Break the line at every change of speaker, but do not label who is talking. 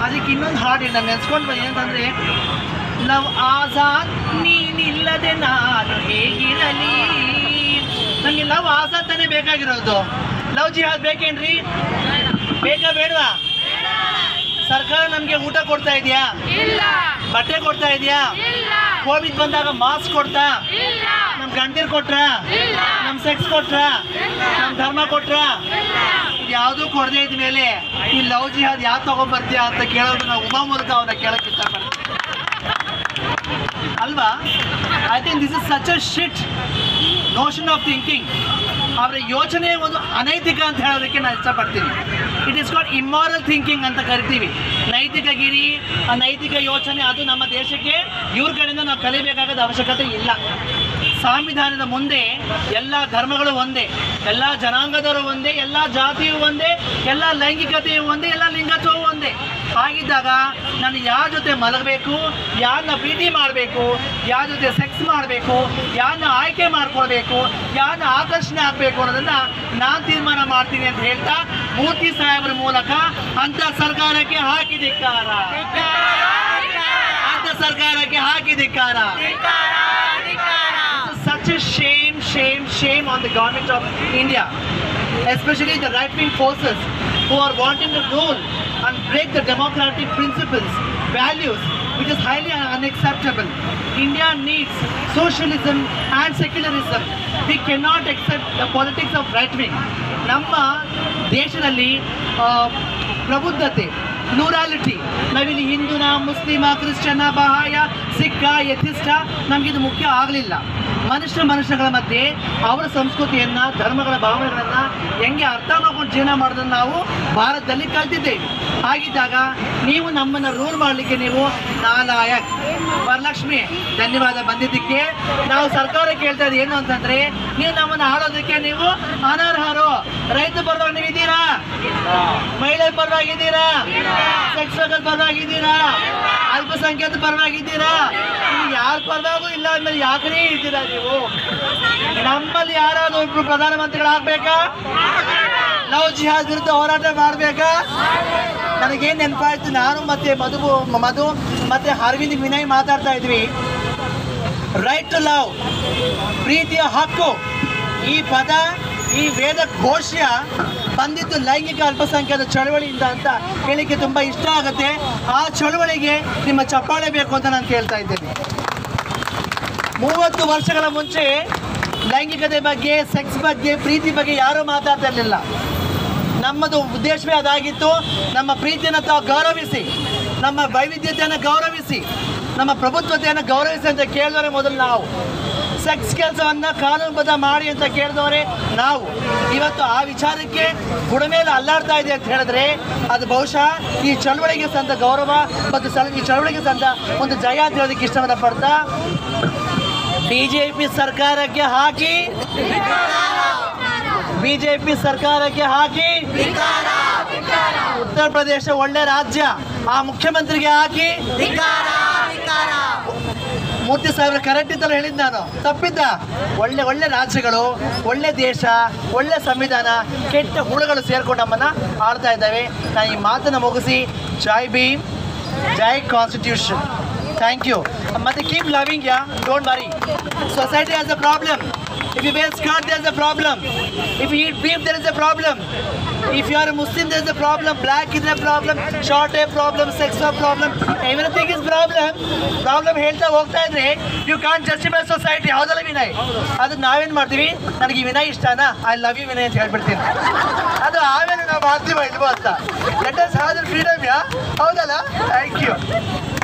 ಅದಕ್ಕೆ ಇನ್ನೊಂದು ಹಾಡು ನಾನು ನೆನ್ಸ್ಕೊಂಡು ಬಂದೆ ಅಂತಂದರೆ ಲವ್ ಆಜಾದ್ ನೀನಿಲ್ಲದೆ ನಾನು ಹೇಗಿರಲಿ ನನಗೆ ಲವ್ ಆಜಾದ್ ತಾನೇ ಬೇಕಾಗಿರೋದು ಲವ್ ಜಿಹಾದ್ ಬೇಕೇನ್ರಿ ಬೇಕಾ ಬೇಡವಾ ಸರ್ಕಾರ ನಮಗೆ ಊಟ ಕೊಡ್ತಾ ಇದೆಯಾ
ಇಲ್ಲ
ಬಟ್ಟೆ ಕೊಡ್ತಾ ಇದೆಯಾ
ಇಲ್ಲ
ಕೋವಿಡ್ ಬಂದಾಗ ಮಾಸ್ಕ್ ಕೊಡ್ತಾ
ಇಲ್ಲ
ನಮ್ ಗಂಡೀರ್ ಕೊಟ್ರ
ಇಲ್ಲ
ನಮ್ ಸೆಕ್ಸ್ ಕೊಟ್ರ ನಮ್ ಧರ್ಮ ಕೊಟ್ರ
ಇಲ್ಲ
ಯಾವುದು ಕೊಡದೆ ಇದ್ಮೇಲೆ ಈ ಲವ್ ಜಿಹಾದ್ ಯಾವ್ದು ತಗೊಂಡ್ಬರ್ತೀಯಾ ಅಂತ ಕೇಳೋದು ನಾವು ಉಮಾ ಮೂಲಕ ಅವ್ರನ್ನ ಕೇಳಕ್ ಇಷ್ಟಪಡ್ತೀವಿ ಅಲ್ವಾ I think this is such a shit notion of thinking ಅವರ ಯೋಚನೆ ಒಂದು ಅನೈತಿಕ ಅಂತ ಹೇಳೋದಕ್ಕೆ ನಾನು ಇಷ್ಟಪಡ್ತೀನಿ it is called immoral thinking ಅಂತ ಕರಿತೀವಿ ನೈತಿಕ ಗಿರಿ ಆ ನೈತಿಕ ಯೋಚನೆ ಅದು ನಮ್ಮ ದೇಶಕ್ಕೆ ಇವ್ರ ಕಡೆಯಿಂದ ನಾವು ಕಲಿಬೇಕಾದ ಅವಶ್ಯಕತೆ ಇಲ್ಲ ಸಂವಿಧಾನದ ಮುಂದೆ ಎಲ್ಲ ಧರ್ಮಗಳು ಒಂದೇ ಎಲ್ಲ ಜನಾಂಗದವರು ಒಂದೇ ಎಲ್ಲ ಜಾತಿಯು ಒಂದೇ ಎಲ್ಲ ಲೈಂಗಿಕತೆಯು ಒಂದೇ ಎಲ್ಲ ಲಿಂಗತ್ವವು ಒಂದೇ ಹಾಗಿದ್ದಾಗ ನಾನು ಯಾರ ಜೊತೆ ಮಲಗಬೇಕು ಯಾರನ್ನ ಪ್ರೀತಿ ಮಾಡಬೇಕು ಯಾರ ಜೊತೆ ಸೆಕ್ಸ್ ಮಾಡಬೇಕು ಯಾರನ್ನ ಆಯ್ಕೆ ಮಾಡ್ಕೊಳ್ಬೇಕು ಯಾರನ್ನ ಆಕರ್ಷಣೆ ಆಗಬೇಕು ಅನ್ನೋದನ್ನ ನಾನು ತೀರ್ಮಾನ ಮಾಡ್ತೀನಿ ಅಂತ ಹೇಳ್ತಾ ಮೂರ್ತಿ ಸಾಹೇಬ್ರ ಮೂಲಕ ಅಂತ ಸರ್ಕಾರಕ್ಕೆ ಹಾಕಿದಿಕ್ಕಾರ ಅಂತ ಸರ್ಕಾರಕ್ಕೆ ಹಾಕಿದಿಕ್ಕಾರ such a shame, shame, shame on the government of India, especially the right-wing forces who are wanting to rule and break the democratic principles, values, which is highly unacceptable. India needs socialism and secularism. We cannot accept the politics of right-wing. ನಮ್ಮ ದೇಶದಲ್ಲಿ ಆ, ಪ್ರಬುದ್ಧತೆ ಪ್ಲೂರಾಲಿಟಿ ನಾವಿಲ್ಲಿ ಹಿಂದೂನ ಮುಸ್ಲಿಮ ಕ್ರಿಶ್ಚಿಯನ ಬಹಾಯ ಸಿಕ್ಕ ಯಥಿಷ್ಟ ನಮಗಿದು ಮುಖ್ಯ ಆಗಲಿಲ್ಲ ಮನುಷ್ಯ ಮನುಷ್ಯಗಳ ಮಧ್ಯೆ ಅವರ ಸಂಸ್ಕೃತಿಯನ್ನ ಧರ್ಮಗಳ ಭಾವನೆಗಳನ್ನ ಹೆಂಗೆ ಅರ್ಥ ಮಾಡ್ಕೊಂಡು ಜೀವನ ಮಾಡೋದನ್ನ ನಾವು ಭಾರತದಲ್ಲಿ ಕಲ್ತಿದ್ದೇವೆ ಹಾಗಿದ್ದಾಗ ನೀವು ನಮ್ಮನ್ನ ರೂಲ್ ಮಾಡಲಿಕ್ಕೆ ನೀವು ನಾಲಾಯಕ್ ವರಲಕ್ಷ್ಮಿ ಧನ್ಯವಾದ ಬಂದಿದ್ದಕ್ಕೆ ನಾವು ಸರ್ಕಾರ ಕೇಳ್ತಾ ಇರೋದು ಏನು ಅಂತಂದ್ರೆ ನೀವು ನಮ್ಮನ್ನ ಆಳೋದಕ್ಕೆ ನೀವು ಅನರ್ಹರು ರೈತ ಪರವಾಗಿ ನೀವು ಇದ್ದೀರಾ ಮಹಿಳೆ ಪರವಾಗಿದ್ದೀರಾ ಸೆಕ್ಸ್ ವರ್ಕರ್ ಪರವಾಗಿದ್ದೀರಾ ಅಲ್ಪಸಂಖ್ಯಾತ ಪರವಾಗಿದ್ದೀರಾ ನೀವು ಯಾರ ಪರವಾಗೂ ಇಲ್ಲ ಅಂದ್ಮೇಲೆ ಯಾಕನೇ ಇದ್ದೀರಾ ನೀವು ನಮ್ಮಲ್ಲಿ ಯಾರಾದ್ರೂ ಒಬ್ರು ಪ್ರಧಾನಮಂತ್ರಿಗಳಾಗ್ಬೇಕಾ ನಾವು ಜಿಹಾದ್ ವಿರುದ್ಧ ಹೋರಾಟ ಮಾಡ್ಬೇಕಾ ನನಗೇನು ನೆನಪಾಯ್ತು ನಾನು ಮತ್ತೆ ಮಧು ಮಧು ಮತ್ತೆ ಅರವಿಂದ್ ವಿನಯ್ ಮಾತಾಡ್ತಾ ಇದ್ವಿ ರೈಟ್ ಟು ಲವ್ ಪ್ರೀತಿಯ ಹಕ್ಕು ಈ ಪದ ಈ ವೇದ ಘೋಷ್ಯ ಬಂದಿದ್ದು ಲೈಂಗಿಕ ಅಲ್ಪಸಂಖ್ಯಾತ ಚಳವಳಿಯಿಂದ ಅಂತ ಹೇಳಿಕ್ಕೆ ತುಂಬ ಇಷ್ಟ ಆಗುತ್ತೆ ಆ ಚಳವಳಿಗೆ ನಿಮ್ಮ ಚಪ್ಪಾಳೆ ಬೇಕು ಅಂತ ನಾನು ಕೇಳ್ತಾ ಇದ್ದೇನೆ ಮೂವತ್ತು ವರ್ಷಗಳ ಮುಂಚೆ ಲೈಂಗಿಕತೆ ಬಗ್ಗೆ ಸೆಕ್ಸ್ ಬಗ್ಗೆ ಪ್ರೀತಿ ಬಗ್ಗೆ ಯಾರೂ ಮಾತಾಡ್ತಾ ಇರಲಿಲ್ಲ ನಮ್ಮದು ಉದ್ದೇಶವೇ ಅದಾಗಿತ್ತು ನಮ್ಮ ಪ್ರೀತಿಯನ್ನು ತಾವು ಗೌರವಿಸಿ ನಮ್ಮ ವೈವಿಧ್ಯತೆಯನ್ನು ಗೌರವಿಸಿ ನಮ್ಮ ಪ್ರಭುತ್ವತೆಯನ್ನು ಗೌರವಿಸಿ ಅಂತ ಕೇಳಿದವರೇ ಮೊದಲು ನಾವು ಸೆಕ್ಸ್ ಕೆಲಸವನ್ನು ಕಾನೂನುಬದ್ಧ ಮಾಡಿ ಅಂತ ಕೇಳಿದವರೇ ನಾವು ಇವತ್ತು ಆ ವಿಚಾರಕ್ಕೆ ಬುಡ ಮೇಲೆ ಅಲ್ಲಾಡ್ತಾ ಇದೆ ಅಂತ ಹೇಳಿದ್ರೆ ಅದು ಬಹುಶಃ ಈ ಚಳವಳಿಗೆ ಸಂದ ಗೌರವ ಮತ್ತು ಸಲ ಈ ಚಳವಳಿಗೆ ಸಂದ ಒಂದು ಜಯ ಅಂತ ಹೇಳೋದಕ್ಕೆ ಇಷ್ಟವನ್ನು ಪಡ್ತಾ ಬಿಜೆಪಿ ಸರ್ಕಾರಕ್ಕೆ ಹಾಕಿ ಬಿಜೆಪಿ ಸರ್ಕಾರಕ್ಕೆ ಹಾಕಿ ಉತ್ತರ ಪ್ರದೇಶ ಒಳ್ಳೆ ರಾಜ್ಯ ಆ ಮುಖ್ಯಮಂತ್ರಿಗೆ ಹಾಕಿ ಮೂರ್ತಿ ಸಾವಿರ ಕರೆಕ್ಟ್ ಇತ್ತಲ್ಲ ಹೇಳಿದ್ ನಾನು ತಪ್ಪಿದ್ದ ಒಳ್ಳೆ ಒಳ್ಳೆ ರಾಜ್ಯಗಳು ಒಳ್ಳೆ ದೇಶ ಒಳ್ಳೆ ಸಂವಿಧಾನ ಕೆಟ್ಟ ಹುಳುಗಳು ಸೇರ್ಕೊಂಡು ನಮ್ಮನ್ನ ಆಳ್ತಾ ಇದ್ದಾವೆ ನಾನು ಈ ಮಾತನ್ನು ಮುಗಿಸಿ ಜೈ ಭೀಮ್ ಜೈ ಕಾನ್ಸ್ಟಿಟ್ಯೂಷನ್ ಥ್ಯಾಂಕ್ ಯು ಮತ್ತೆ keep loving yeah don't worry society has a problem If you wear skirt, there is a problem. If you eat beef, there is a problem. If you are a Muslim, there is a problem. Black is a problem. Short hair problem. Sex a problem. Everything is problem. Problem ಹೇಳ್ತಾ ಹೋಗ್ತಾ ಇದ್ರೆ you corn justify society ಹೌದಲ್ಲ ವಿನಯ್ ಅದು ನಾವೇನ್ ಮಾಡ್ತೀವಿ ನನಗೆ ಈ ವಿನಯ್ ಇಷ್ಟನಾ ಐ ಲವ್ ಯು ವಿನಯ್ ಅಂತ ಹೇಳ್ಬಿಡ್ತೀನಿ ಅದು ಆಮೇಲೆ ನಾವು ಮಾಡ್ತೀವ ಇಲ್ವೋ ಅಂತ let us have freedom yeah ಹೌದಲ್ಲ ಥ್ಯಾಂಕ್ ಯು